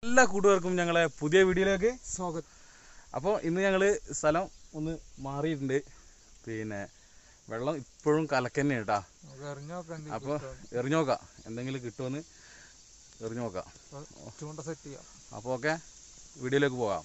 എല്ലാ കൂട്ടുകാർക്കും ഞങ്ങളെ പുതിയ വീഡിയോയിലേക്ക് സ്വാഗതം അപ്പോൾ ഇന്ന് ഞങ്ങൾ സ്ഥലം ഒന്ന് മാറിയിട്ടുണ്ട് പിന്നെ വെള്ളം ഇപ്പോഴും കലക്കന്നെ കേട്ടാ നമുക്ക് എറിഞ്ഞോക്കാം അപ്പോൾ എറിഞ്ഞു നോക്കാം എന്തെങ്കിലും കിട്ടുമെന്ന് എറിഞ്ഞു നോക്കാം ചൂണ്ട സെറ്റ് ചെയ്യാം അപ്പോൾ ഓക്കെ വീഡിയോയിലേക്ക് പോകാം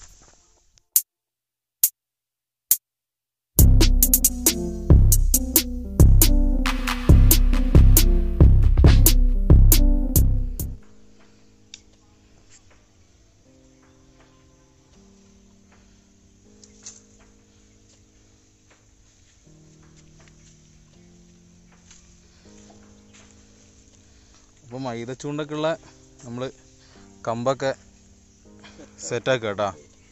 അപ്പോൾ മൈദച്ചൂണ്ടൊക്കെ ഉള്ള നമ്മൾ കമ്പൊക്കെ സെറ്റാക്കുക കേട്ടോ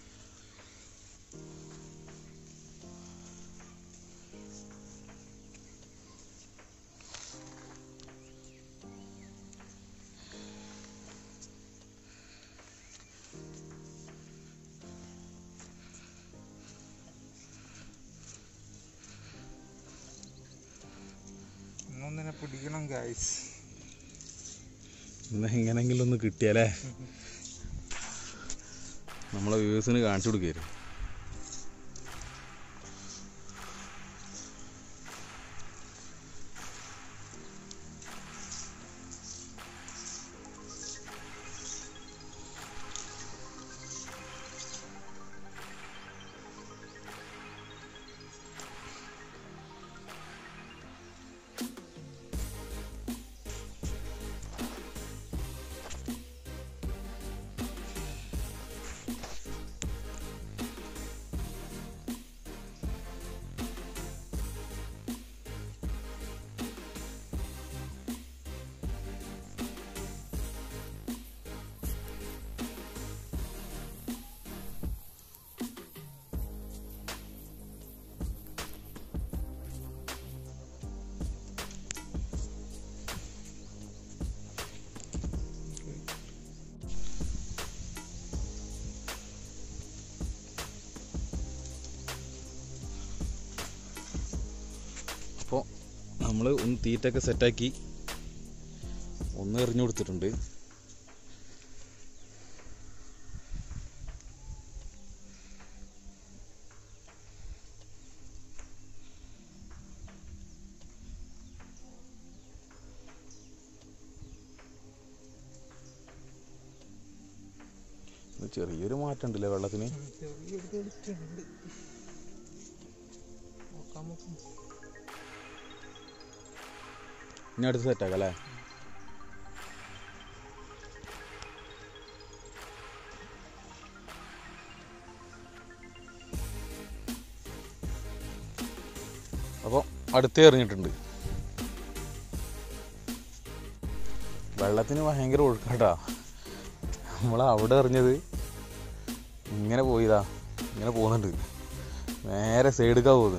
ഇന്നൊന്നിനെ പിടിക്കണം ഗൈസ് ഇന്ന് എങ്ങനെങ്കിലും ഒന്ന് കിട്ടിയാലേ നമ്മളെ വ്യൂവേഴ്സിന് കാണിച്ചു കൊടുക്കുകയായിരുന്നു അപ്പോൾ നമ്മൾ ഒന്ന് തീറ്റൊക്കെ സെറ്റാക്കി ഒന്ന് എറിഞ്ഞു കൊടുത്തിട്ടുണ്ട് ഇത് ചെറിയൊരു മാറ്റം ഉണ്ടല്ലേ വെള്ളത്തിന് ചെറിയൊരു തെളിച്ചുണ്ട് നോക്കാം നോക്കാം ഇനി അടുത്ത് സെറ്റാക്കാം അല്ലേ അപ്പോൾ അടുത്ത് എറിഞ്ഞിട്ടുണ്ട് വെള്ളത്തിന് ഭയങ്കര ഒഴുക്കാട്ടാ നമ്മൾ അവിടെ എറിഞ്ഞത് ഇങ്ങനെ പോയതാ ഇങ്ങനെ പോകുന്നുണ്ട് നേരെ സൈഡിക്കാ പോകുന്നത്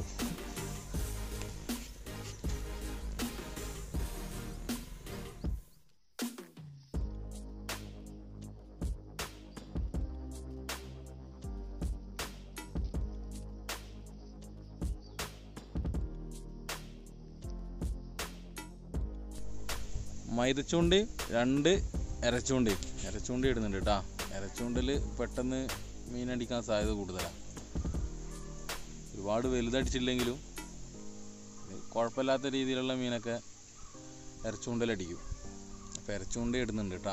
മൈദച്ചൂണ്ടി രണ്ട് ഇരച്ചൂണ്ടി ഇരച്ചൂണ്ടി ഇടുന്നുണ്ട് കേട്ടാ ഇരച്ചൂണ്ടിൽ പെട്ടെന്ന് മീനടിക്കാൻ സാധ്യത കൂടുതലാണ് ഒരുപാട് വലുതടിച്ചില്ലെങ്കിലും കുഴപ്പമില്ലാത്ത രീതിയിലുള്ള മീനൊക്കെ ഇരച്ചൂണ്ടിലടിക്കും അപ്പം ഇരച്ചൂണ്ടി ഇടുന്നുണ്ട് കേട്ടാ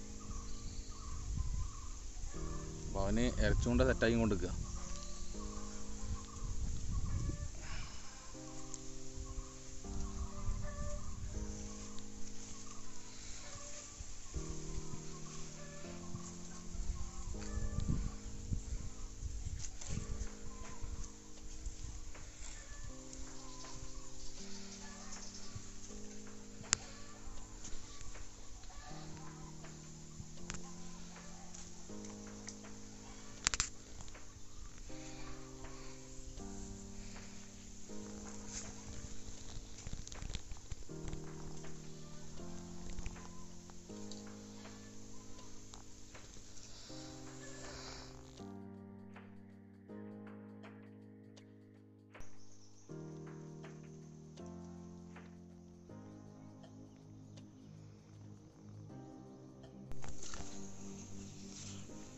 അപ്പോൾ അവന് ഇരച്ചൂണ്ട സെറ്റാക്കി കൊണ്ടിരിക്കുക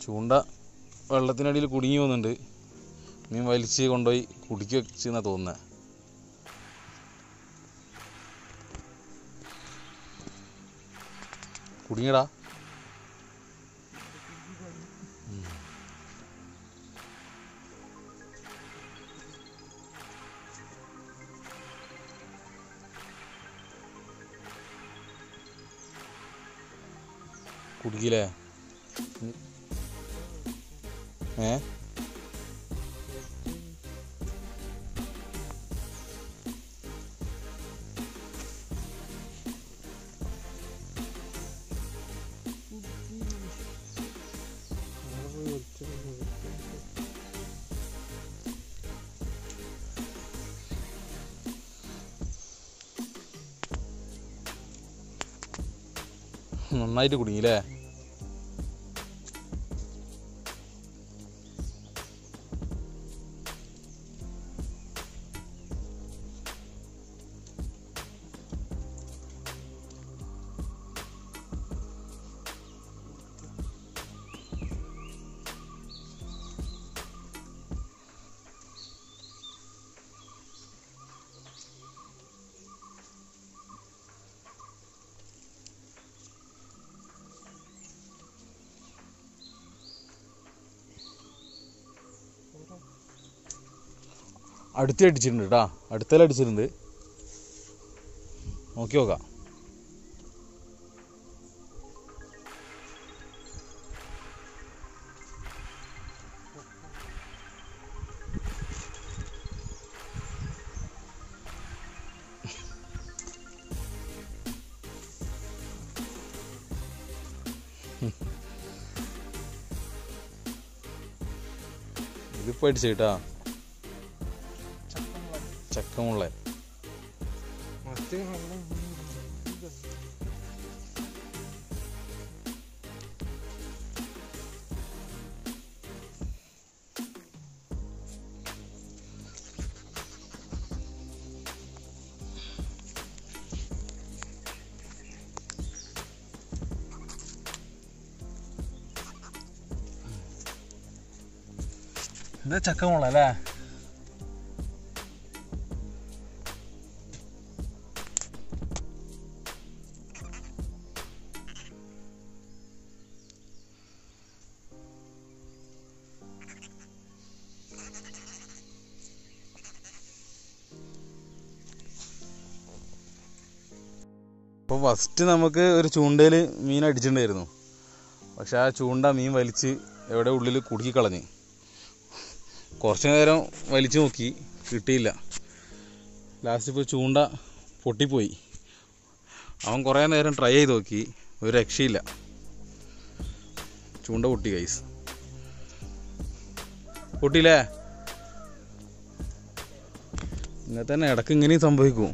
ചൂണ്ട വെള്ളത്തിനടിയിൽ കുടുങ്ങി പോകുന്നുണ്ട് മീൻ വലിച്ച് കൊണ്ടുപോയി കുടുക്കി വെച്ചെന്നാ തോന്നുന്നത് കുടുങ്ങിയടാ കുടുക്കിയില്ലേ ഉം. ഏ അങ്ങനെ പോയി വലിച്ചു നന്നായിട്ട് കുടുങ്ങിയില്ലേ അടുത്ത അടിച്ചിട്ടുണ്ട് കേട്ടാ അടുത്തേൽ അടിച്ചിട്ടുണ്ട് നോക്കി നോക്കാം ഇതിപ്പോ അടിച്ചു കേട്ടാ ചക്കമുള്ള മറ്റേ വെള്ളം ഇത് ചക്കമുള്ള അല്ലേ അപ്പോൾ ഫസ്റ്റ് നമുക്ക് ഒരു ചൂണ്ടയിൽ മീൻ അടിച്ചിട്ടുണ്ടായിരുന്നു പക്ഷെ ആ ചൂണ്ട മീൻ വലിച്ച് എവിടെ ഉള്ളിൽ കുടുക്കി കളഞ്ഞ് കുറച്ച് നേരം വലിച്ചു നോക്കി കിട്ടിയില്ല ലാസ്റ്റ് ഇപ്പോൾ ചൂണ്ട പൊട്ടിപ്പോയി അവൻ കുറേ നേരം ട്രൈ ചെയ്ത് നോക്കി ഒരു രക്ഷയില്ല ചൂണ്ട പൊട്ടി കൈസ് പൊട്ടിയില്ലേ ഇങ്ങനെ തന്നെ ഇടയ്ക്ക് ഇങ്ങനെയും സംഭവിക്കും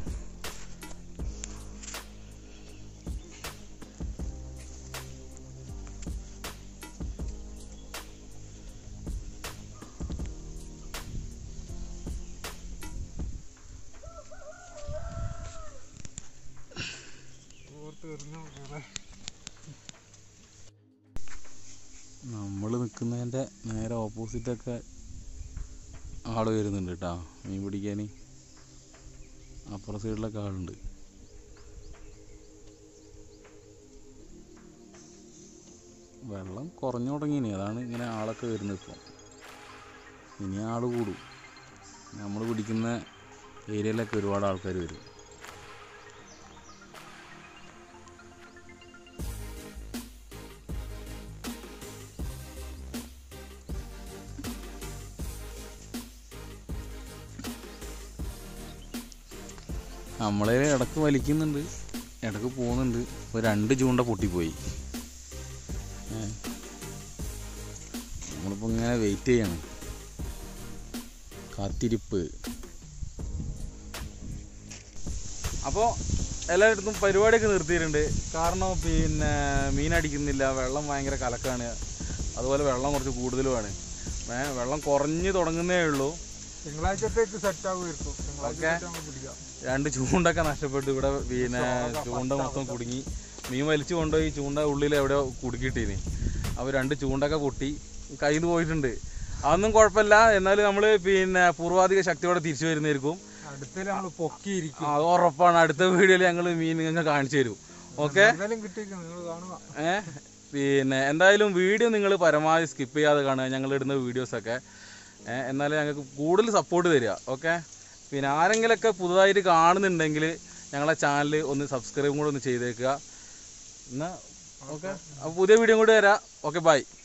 ഓർത്ത് എറിഞ്ഞു നോക്കിയല്ലേ നമ്മൾ നിൽക്കുന്നതിൻ്റെ നേരെ ഓപ്പോസിറ്റൊക്കെ ആൾ വരുന്നുണ്ട് കേട്ടോ മീൻ പിടിക്കാൻ അപ്പുറ സൈഡിലൊക്കെ ആളുണ്ട് വെള്ളം കുറഞ്ഞു തുടങ്ങിയിനി അതാണ് ഇങ്ങനെ ആളൊക്കെ വരുന്നത് ഇപ്പോൾ ഇനി ആൾ കൂടും നമ്മൾ പിടിക്കുന്ന ഏരിയയിലൊക്കെ ഒരുപാട് ആൾക്കാർ വരും നമ്മളെ ഇടക്ക് വലിക്കുന്നുണ്ട് ഇടക്ക് പോകുന്നുണ്ട് ഇപ്പോൾ രണ്ട് ചൂണ്ട പൊട്ടിപ്പോയി ഏ. നമ്മളിപ്പോൾ ഇങ്ങനെ വെയിറ്റ് ചെയ്യാണ് കാത്തിരിപ്പ് അപ്പോൾ എല്ലായിടത്തും പരിപാടിയൊക്കെ നിർത്തിയിട്ടുണ്ട് കാരണം പിന്നെ മീൻ അടിക്കുന്നില്ല വെള്ളം ഭയങ്കര കലക്കാണ് അതുപോലെ വെള്ളം കുറച്ച് കൂടുതലുമാണ് ഏ, വെള്ളം കുറഞ്ഞ് തുടങ്ങുന്നേ ഉള്ളൂ തിങ്കളാഴ്ചത്തേക്ക് സെറ്റ് ആവുമായിരിക്കും തിങ്കളാഴ്ച ഓക്കേ. നമുക്ക് പിടിക്കാം രണ്ട് ചൂണ്ടൊക്കെ നഷ്ടപ്പെട്ടു ഇവിടെ പിന്നെ ചൂണ്ട മൊത്തം കുടുങ്ങി മീൻ വലിച്ചു കൊണ്ടുപോയി ചൂണ്ട ഉള്ളിൽ എവിടെയോ കുടുക്കിയിട്ടീനി അപ്പോൾ രണ്ട് ചൂണ്ടൊക്കെ പൊട്ടി കയ്യിൽ നിന്ന് പോയിട്ടുണ്ട് അതൊന്നും കുഴപ്പമില്ല എന്നാലും നമ്മൾ പിന്നെ പൂർവാധിക ശക്തിയോടെ തിരിച്ചു വരുന്നതായിരിക്കും അടുത്തൊരാള് പൊക്കിയിരിക്കും ആ, അത് ഉറപ്പാണ് അടുത്ത വീഡിയോയിൽ ഞങ്ങൾ മീൻ നിങ്ങൾക്ക് കാണിച്ചു തരും ഓക്കെ എന്തായാലും കിട്ടിയിരിക്കും നിങ്ങൾ കാണുക ഏ പിന്നെ എന്തായാലും വീഡിയോ നിങ്ങൾ പരമാവധി സ്കിപ്പ് ചെയ്യാതെ കാണുക ഞങ്ങൾ ഇടുന്ന വീഡിയോസൊക്കെ ഏ എന്നാലേ ഞങ്ങൾക്ക് കൂടുതൽ സപ്പോർട്ട് തരിക ഓക്കെ പിന്നെ ആരെങ്കിലൊക്കെ പുതുതായിട്ട് കാണുന്നുണ്ടെങ്കിൽ ഞങ്ങളെ ചാനൽ ഒന്ന് സബ്സ്ക്രൈബും കൂടെ ഒന്ന് ചെയ്തേക്കുക എന്നാൽ ഓക്കെ അപ്പോൾ പുതിയ വീഡിയോ കൂടി വരാം ഓക്കെ ബൈ